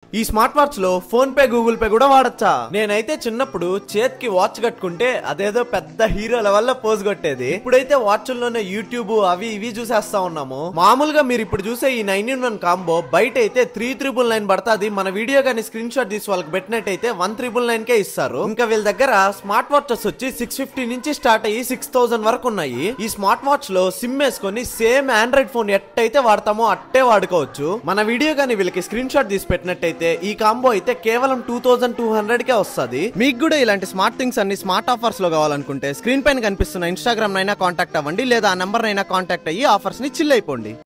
ఈ smart watch లో PhonePe Google Pay కూడా వాడచ్చా నేనైతే చిన్నప్పుడు చేతికి వాచ్ కట్టుకుంటే అదేదో పెద్ద హీరో లెవెల్లో పోజ్ కొట్టేది ఇప్పుడైతే వాచ్ల్లోనే యూట్యూబ్ అవి ఇవి చూసేస్తా ఉన్నాము మామూలుగా మీరు ఇప్పుడు చూసే ఈ నైన్ ఇన్ వన్ కాంబో బయట అయితే త్రీ త్రిబుల్ నైన్ పడుతుంది మన వీడియో కానీ స్క్రీన్ షాట్ తీసి వాళ్ళకి పెట్టినట్టయితే వన్ త్రిబుల్ నైన్ కే ఇస్తారు ఇంకా వీళ్ళ దగ్గర స్మార్ట్ వాచెస్ వచ్చి సిక్స్ ఫిఫ్టీ నుంచి స్టార్ట్ అయ్యి సిక్స్ థౌసండ్ వరకు ఉన్నాయి ఈ స్మార్ట్ వాచ్ లో సిమ్ వేసుకొని సేమ్ ఆండ్రాయిడ్ ఫోన్ ఎట్టయితే వాడతామో అట్టే వాడుకోవచ్చు మన వీడియో కానీ వీళ్ళకి స్క్రీన్ షాట్ తీసి పెట్టినట్టయితే ఈ కాంబో అయితే కేవలం టూ థౌసండ్ టూ హండ్రెడ్ కే వస్తుంది మీకు కూడా ఇలాంటి స్మార్ట్ థింగ్స్ అన్ని స్మార్ట్ ఆఫర్స్ లో కావాలనుకుంటే స్క్రీన్ పైన కనిపిస్తున్న ఇన్స్టాగ్రామ్ నైనా కాంటాక్ట్ అవ్వండి లేదా ఆ నెంబర్ నైనా కాంటాక్ట్ అయ్యి ఆఫర్స్ ని చిల్ అయిపోండి